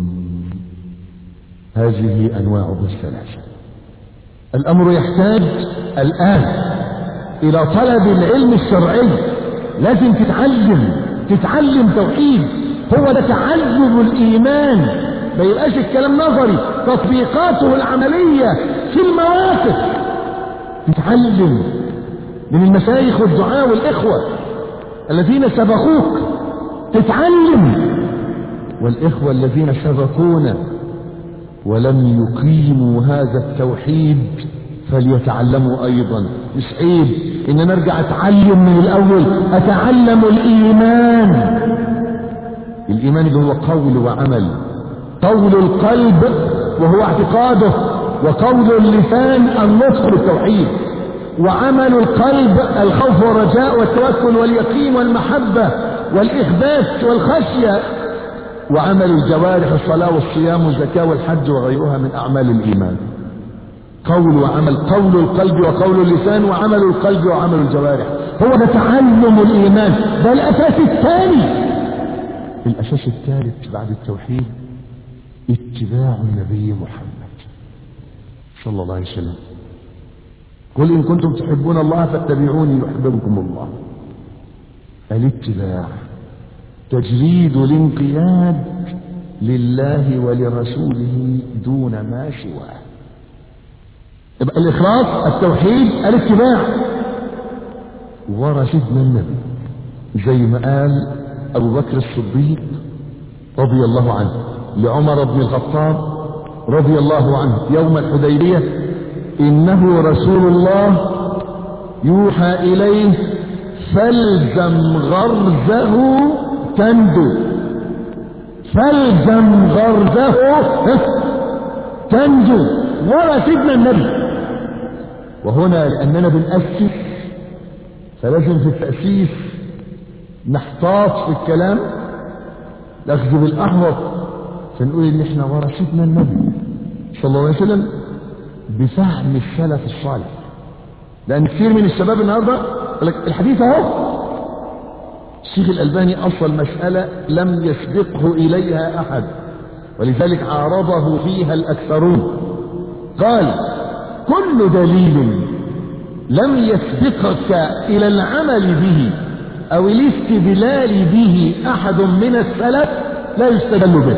هذه انواعه الثلاثة الامر يحتاج الان الى طلب العلم الشرعي لازم تتعلم تتعلم توحيد هو ده تعلم الايمان ما يبقاش الكلام نظري تطبيقاته العملية في المواقف تتعلم من المشايخ والدعاء والإخوة الذين سبقوك تتعلم والإخوة الذين سبقونا ولم يقيموا هذا التوحيد فليتعلموا أيضا مش عيب إن نرجع أتعلم من الأول أتعلم الإيمان الإيمان اللي هو قول وعمل قول القلب وهو اعتقاده وقول اللسان النطق بالتوحيد وعمل القلب الخوف والرجاء والتوكل واليقين والمحبة والإخبات والخشية وعمل الجوارح الصلاة والصيام والزكاة والحج وغيرها من أعمال الإيمان قول وعمل قول القلب وقول اللسان وعمل القلب وعمل الجوارح هو ده تعلم الإيمان ده الأساس الثاني الأساس الثالث بعد التوحيد اتباع النبي محمد صلى الله عليه وسلم قل إن كنتم تحبون الله فاتبعوني يحببكم الله الاتباع تجريد الانقياد لله ولرسوله دون ما سواه يبقى الإخلاص التوحيد الاتباع ورا سيدنا النبي زي ما قال أبو بكر الصديق رضي الله عنه لعمر بن الخطاب رضي الله عنه يوم الحديبية إنه رسول الله يوحى إليه فالزم غرزه تندو فالزم غرزه تنجو ورا سيدنا النبي وهنا لأننا بنأسس فلازم في التأسيس نحتاط في الكلام ناخذ بالأحوط فنقول إن إحنا ورا سيدنا النبي صلى الله عليه وسلم بفهم السلف الصالح لأن كثير من الشباب النهارده يقول لك الحديث أهو الشيخ الألباني أصل مسألة لم يسبقه إليها أحد ولذلك عارضه فيها الأكثرون قال كل دليل لم يسبقك إلى العمل به أو الاستدلال به أحد من السلف لا يستدل به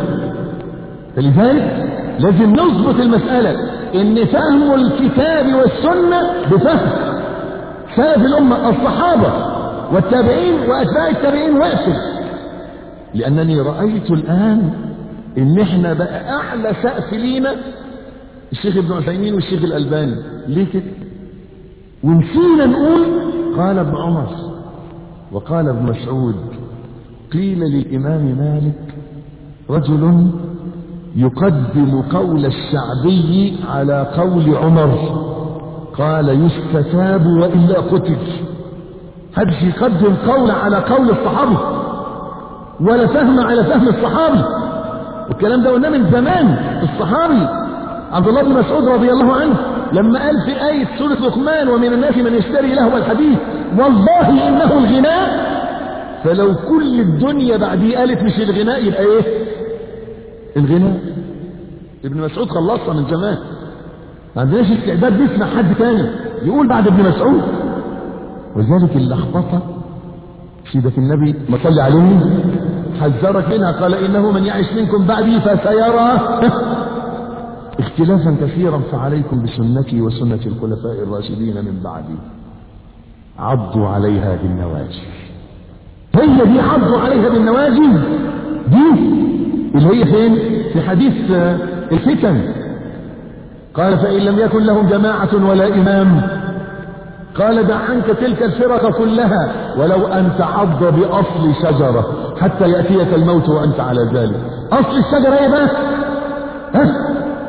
فلذلك لازم نضبط المسألة إن فهم الكتاب والسنة بفهم سلف الأمة الصحابة والتابعين وأتباع التابعين وقفوا لأنني رأيت الآن إن إحنا بقى أعلى سقف لينا الشيخ ابن عثيمين والشيخ الألباني ليه كده؟ ونسينا نقول قال ابن عمر وقال ابن مسعود قيل للإمام مالك رجل يقدم قول الشعبي على قول عمر قال يستتاب وإلا قتل حدش يقدم قول على قول الصحابي ولا فهم على فهم الصحابي والكلام ده قلناه من زمان الصحابي عبد الله بن مسعود رضي الله عنه لما قال في آية سورة لقمان ومن الناس من يشتري لهو الحديث والله إنه الغناء فلو كل الدنيا بعديه قالت مش الغناء يبقى ايه الغناء ابن مسعود خلصها من زمان ما عندناش استعداد نسمع حد تاني يقول بعد ابن مسعود ولذلك اللخبطة سيدك النبي ما صلي عليه حذرك منها قال إنه من يعش منكم بعدي فسيرى اختلافا كثيرا فعليكم بسنتي وسنة الخلفاء الراشدين من بعدي عضوا عليها بالنواجذ هي دي عضوا عليها بالنواجذ دي اللي هي فين في حديث الفتن قال فإن لم يكن لهم جماعة ولا إمام قال دع عنك تلك الفرق كلها ولو أن تعض بأصل شجرة حتى يأتيك الموت وأنت على ذلك أصل الشجرة إيه بقى؟ ها؟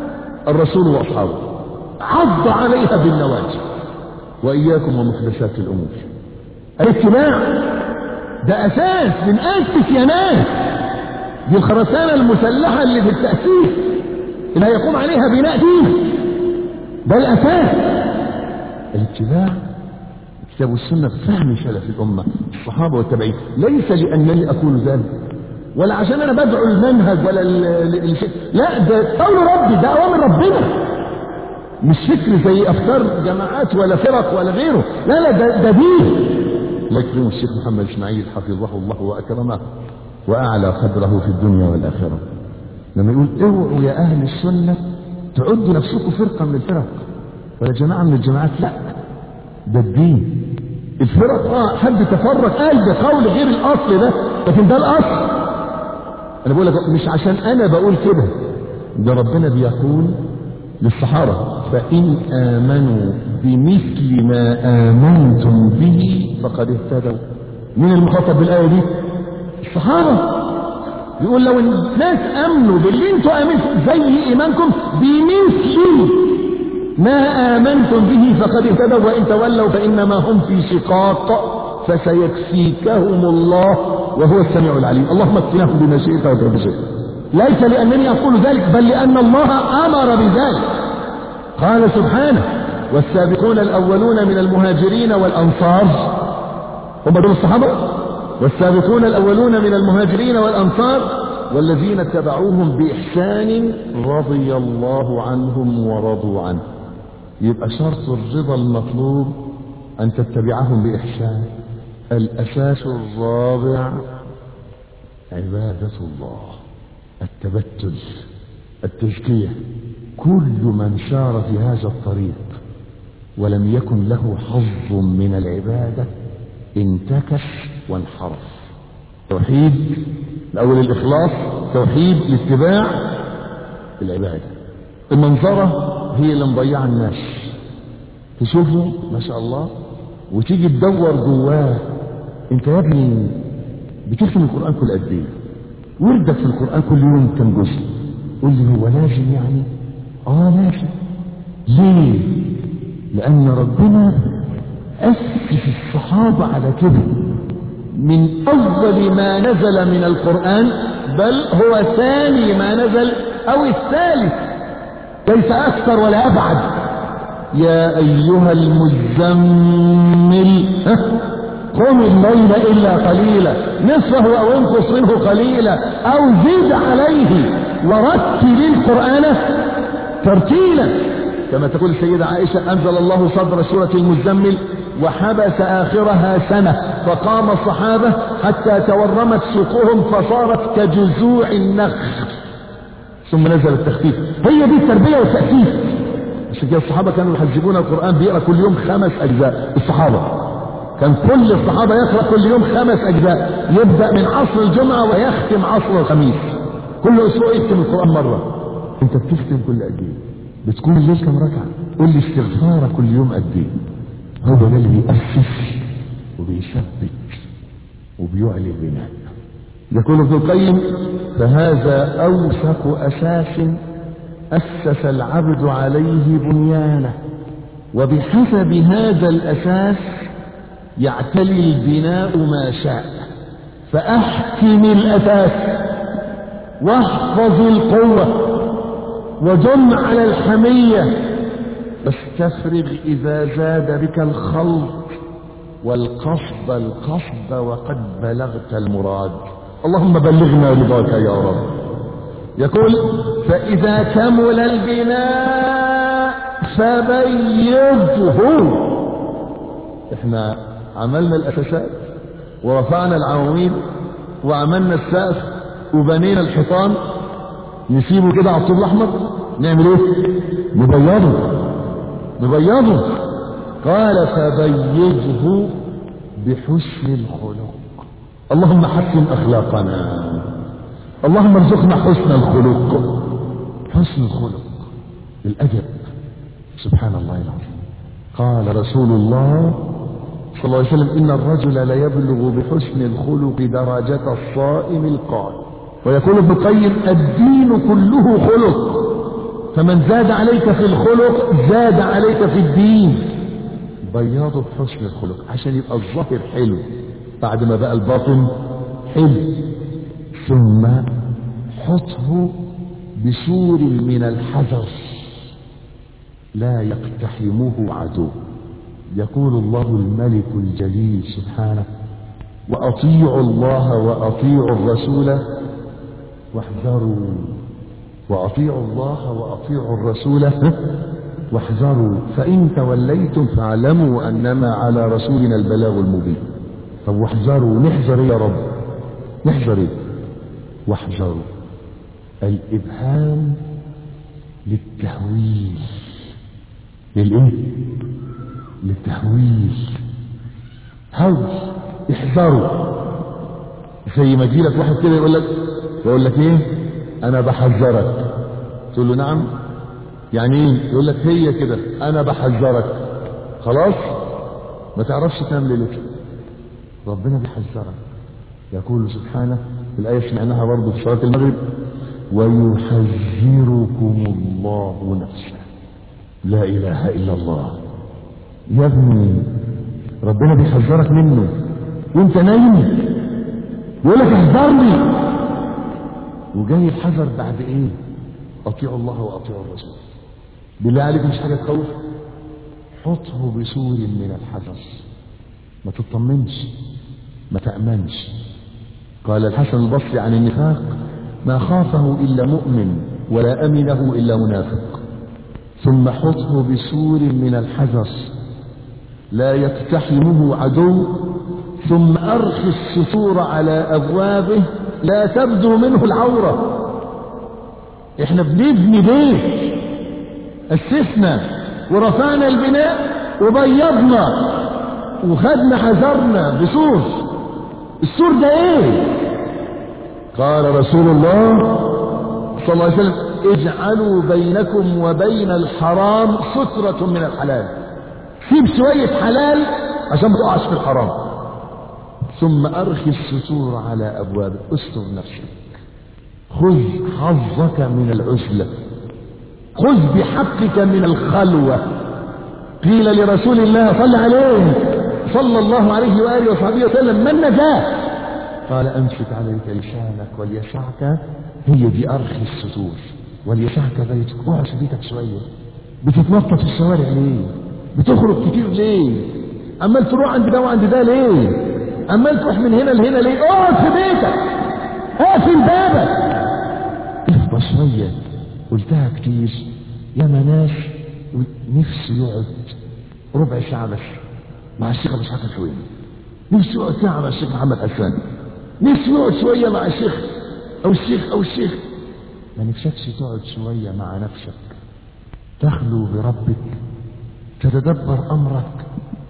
الرسول واصحابه عض عليها بالنواجذ واياكم ومحدثات الامور الاتباع ده اساس من اسس يا ناس دي الخرسانه المسلحه اللي في التاسيس اللي هيقوم عليها بناء دين ده الاساس الاتباع الكتاب والسنه فهم سلف الامه الصحابه والتابعين ليس لانني اكون ذلك ولا عشان انا بدعو المنهج ولا الشيء لا ده قول ربي ده اوامر ربنا مش فكر زي افكار جماعات ولا فرق ولا غيره لا لا ده, ده دين الله يكرمه الشيخ محمد اسماعيل حفظه الله واكرمه واعلى قدره في الدنيا والاخره لما يقول اوعوا يا اهل السنه تعدوا نفسكم فرقه من الفرق ولا جماعه من الجماعات لا ده الدين الفرق اه حد تفرق قال ده قول غير الاصل ده لكن ده الاصل انا بقول لك مش عشان انا بقول كده ده ربنا بيقول للصحابة فإن آمنوا بمثل ما آمنتم به فقد اهتدوا مين المخاطب بالآية دي الصحابة يقول لو الناس امنوا باللي انتوا امنتم زي ايمانكم بمثل ما امنتم به فقد اهتدوا وان تولوا فانما هم في شقاق فسيكفيكهم الله وهو السميع العليم اللهم اكفناهم بما شئت وتعب شئت ليس لانني اقول ذلك بل لان الله امر بذلك قال سبحانه والسابقون الاولون من المهاجرين والانصار هم دول الصحابه والسابقون الأولون من المهاجرين والأنصار والذين اتبعوهم بإحسان رضي الله عنهم ورضوا عنه يبقى شرط الرضا المطلوب أن تتبعهم بإحسان الأساس الرابع عبادة الله التبتل التزكية كل من سار في هذا الطريق ولم يكن له حظ من العباده انتكس وانحرف توحيد الأول الإخلاص توحيد الاتباع العبادة المنظرة هي اللي مضيعة الناس تشوفه ما شاء الله وتيجي تدور جواه انت يا ابني بتختم القرآن كل قد ايه وردك في القرآن كل يوم كم جزء قول لي هو لازم يعني اه لازم ليه لأن ربنا أسس الصحابة على كده من أفضل ما نزل من القرآن بل هو ثاني ما نزل أو الثالث ليس أكثر ولا أبعد يا أيها المزمل قم الليل إلا قليلا نصفه أو انقص منه قليلا أو زد عليه ورتل القرآن ترتيلا كما تقول السيدة عائشة أنزل الله صدر سورة المزمل وحبس آخرها سنة فقام الصحابة حتى تورمت سوقهم فصارت كجذوع النخل ثم نزل التخفيف هي دي التربية والتأسيس عشان كده الصحابة كانوا يحزبون القرآن بيقرأ كل يوم خمس أجزاء الصحابة كان كل الصحابة يقرأ كل يوم خمس أجزاء يبدأ من عصر الجمعة ويختم عصر الخميس كل أسبوع يختم القرآن مرة أنت بتختم كل قد إيه؟ بتكون الليل كم ركعة؟ قول لي استغفارك كل يوم قد إيه؟ هو ده اللي بيأسس وبيثبت وبيعلي البناء يقول ابن القيم فهذا أوثق أساس أسس العبد عليه بنيانه وبحسب هذا الأساس يعتلي البناء ما شاء فأحكم الأساس واحفظ القوة ودم على الحمية واستفرغ إذا زاد بك الخلط والقصد القصد وقد بلغت المراد اللهم بلغنا رضاك يا رب يقول فإذا كمل البناء فبيضه احنا عملنا الأساسات ورفعنا العواميد وعملنا السقف وبنينا الحيطان نسيبه كده على الطول الأحمر نعمل ايه نبيضه نبيضه قال فبيضه بحسن الخلق اللهم حسن اخلاقنا اللهم ارزقنا حسن الخلق حسن الخلق الادب سبحان الله العظيم قال رسول الله صلى الله عليه وسلم ان الرجل ليبلغ بحسن الخلق درجة الصائم القائم ويقول ابن القيم الدين كله خلق فمن زاد عليك في الخلق زاد عليك في الدين بياضه بحسن الخلق عشان يبقى الظاهر حلو بعد ما بقى الباطن حلو ثم حطه بسور من الحذر لا يقتحمه عدو يقول الله الملك الجليل سبحانه وأطيعوا الله وأطيعوا الرسول واحذروا وأطيعوا الله وأطيعوا الرسول واحذروا فإن توليتم فاعلموا أنما على رسولنا البلاغ المبين طب واحذروا نحذر يا رب نحذر ايه واحذروا الإبهام للتهويل للإيه للتهويل هول احذروا زي ما يجيلك واحد كده يقول لك يقول لك ايه انا بحذرك تقول له نعم يعني ايه يقول لك هي كده انا بحذرك خلاص ما تعرفش تنام ليلتك ربنا بيحذرك يقول سبحانه في الآية سمعناها برضه في صلاة المغرب ويحذركم الله نفسه لا إله إلا الله يا ابني ربنا بيحذرك منه وانت نايم يقول لك احذرني وجاي الحذر بعد ايه اطيعوا الله واطيعوا الرسول بالله عليك مش حاجه تخوف حطه بسور من الحذر ما تطمنش ما تأمنش قال الحسن البصري عن النفاق ما خافه إلا مؤمن ولا أمنه إلا منافق ثم حطه بسور من الحذر لا يقتحمه عدو ثم أرخ الستور على أبوابه لا تبدو منه العورة احنا بنبني بيت أسسنا ورفعنا البناء وبيضنا وخدنا حذرنا بسور السور ده ايه قال رسول الله صلى الله عليه وسلم اجعلوا بينكم وبين الحرام سترة من الحلال سيب شوية حلال عشان ما تقعش في الحرام ثم أرخي الستور على أبوابك استر نفسك خذ حظك من العزلة خذ بحقك من الخلوة قيل لرسول الله صلى عليه صلى الله عليه وآله وصحبه وسلم ما النجاة قال أمسك عليك لسانك وليسعك هي دي أرخي الستور وليسعك بيتك اقعد في بيتك شوية بتتنطط في الشوارع ليه بتخرج كتير ليه عمال تروح عند ده وعند ده ليه عمال تروح من هنا لهنا ليه اقعد في بيتك اقفل بابك افضى شوية قلتها كتير يا ناس نفسه يقعد ربع ساعة بس مع الشيخ ابو اسحاق الحويني نفسه يقعد ساعة مع الشيخ محمد حسان نفسه يقعد شوية مع الشيخ او الشيخ او الشيخ ما نفسكش تقعد شوية مع نفسك تخلو بربك تتدبر امرك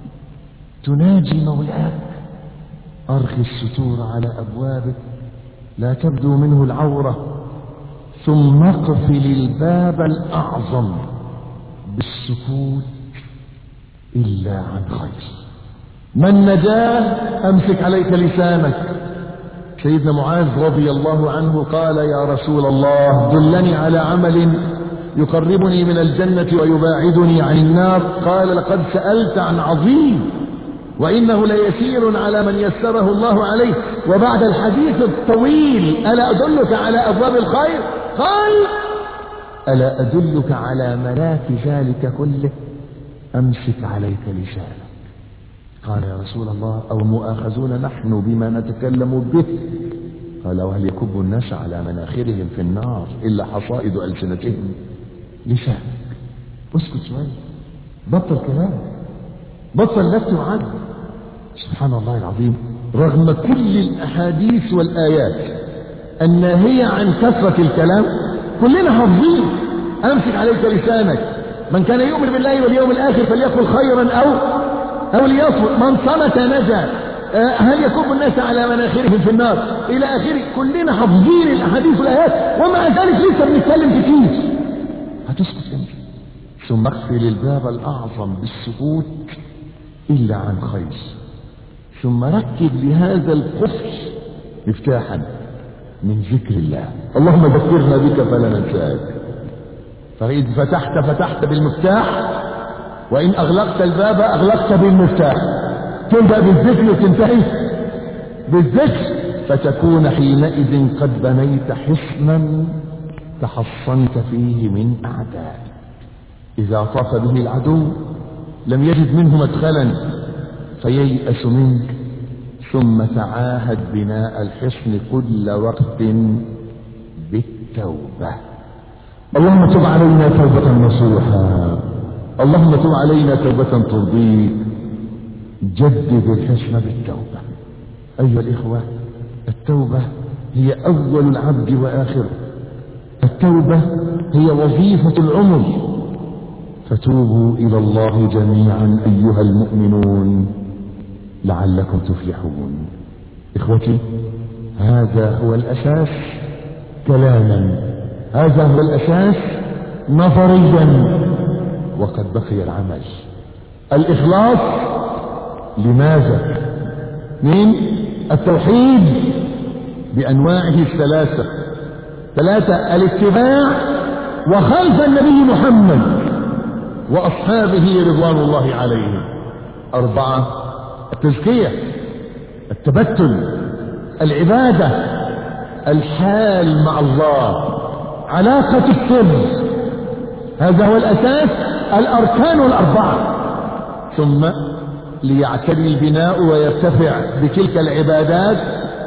تناجي مولاك ارخي الستور على ابوابك لا تبدو منه العورة ثم اقفل الباب الاعظم بالسكوت الا عن خير من نجاه امسك عليك لسانك سيدنا معاذ رضي الله عنه قال يا رسول الله دلني على عمل يقربني من الجنة ويباعدني عن النار قال لقد سألت عن عظيم وإنه ليسير على من يسره الله عليه وبعد الحديث الطويل ألا أدلك على أبواب الخير قال ألا أدلك على ملاك ذلك كله أمسك عليك لسانك قال يا رسول الله أو مؤاخذون نحن بما نتكلم به قال وهل يكب الناس على مناخرهم في النار إلا حصائد ألسنتهم لسانك اسكت شوية بطل كلام بطل لفت وعد سبحان الله العظيم رغم كل الأحاديث والآيات الناهية عن كثرة الكلام كلنا حافظين أمسك عليك لسانك من كان يؤمن بالله واليوم الآخر فليقل خيرا أو أو ليصمت من صمت نجا هل يكب الناس على مناخرهم في النار إلى آخره كلنا حافظين الأحاديث والآيات ومع ذلك لسه بنتكلم كتير هتسكت امتى ثم اقفل الباب الأعظم بالسكوت إلا عن خير ثم ركب لهذا القفل مفتاحا من ذكر الله اللهم ذكرنا بك فلا ننساك فإذ فتحت فتحت بالمفتاح وإن أغلقت الباب أغلقت بالمفتاح تبدأ بالذكر وتنتهي بالذكر فتكون حينئذ قد بنيت حصنا تحصنت فيه من أعداء إذا طاف به العدو لم يجد منه مدخلا فييأس منك ثم تعاهد بناء الحصن كل وقت بالتوبة اللهم تب علينا توبة نصوحا اللهم تب علينا توبة ترضيك جدد الحصن بالتوبة أيها الإخوة التوبة هي أول العبد وآخره التوبة هي وظيفة العمر فتوبوا إلى الله جميعا أيها المؤمنون لعلكم تفلحون إخوتي هذا هو الأساس كلاما هذا هو الأساس نظريا وقد بقي العمل الإخلاص لماذا من التوحيد بأنواعه الثلاثة ثلاثة الاتباع وخلف النبي محمد وأصحابه رضوان الله عليهم أربعة التزكية التبتل العبادة الحال مع الله علاقة السر هذا هو الأساس الأركان الأربعة ثم ليعتدي البناء ويرتفع بتلك العبادات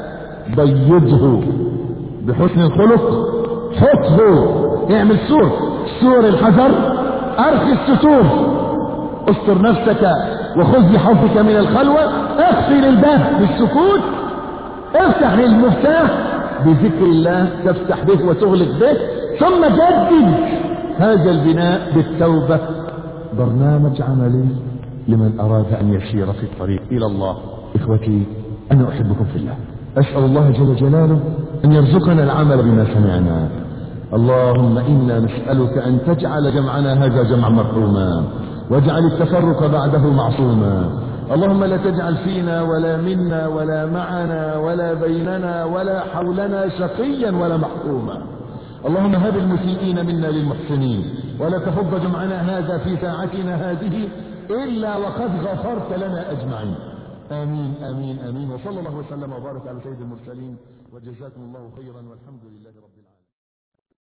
بيضه بحسن الخلق حطه اعمل سور سور الحجر ارخي الستور استر نفسك وخذ بحظك من الخلوة اقفل الباب بالسكوت افتح المفتاح بذكر الله تفتح به وتغلق به ثم جدد هذا البناء بالتوبة برنامج عملي لمن أراد أن يسير في الطريق إلى الله إخوتي أنا أحبكم في الله أسأل الله جل جلاله أن يرزقنا العمل بما سمعنا اللهم إنا نسألك أن تجعل جمعنا هذا جمعا مرحوما واجعل التفرق بعده معصوما اللهم لا تجعل فينا ولا منا ولا معنا ولا بيننا ولا حولنا شقيا ولا محروما اللهم هب المسيئين منا للمحسنين ولا تفض جمعنا هذا في ساعتنا هذه إلا وقد غفرت لنا أجمعين آمين آمين آمين وصلى الله وسلم وبارك على سيد المرسلين وجزاكم الله خيرا والحمد لله رب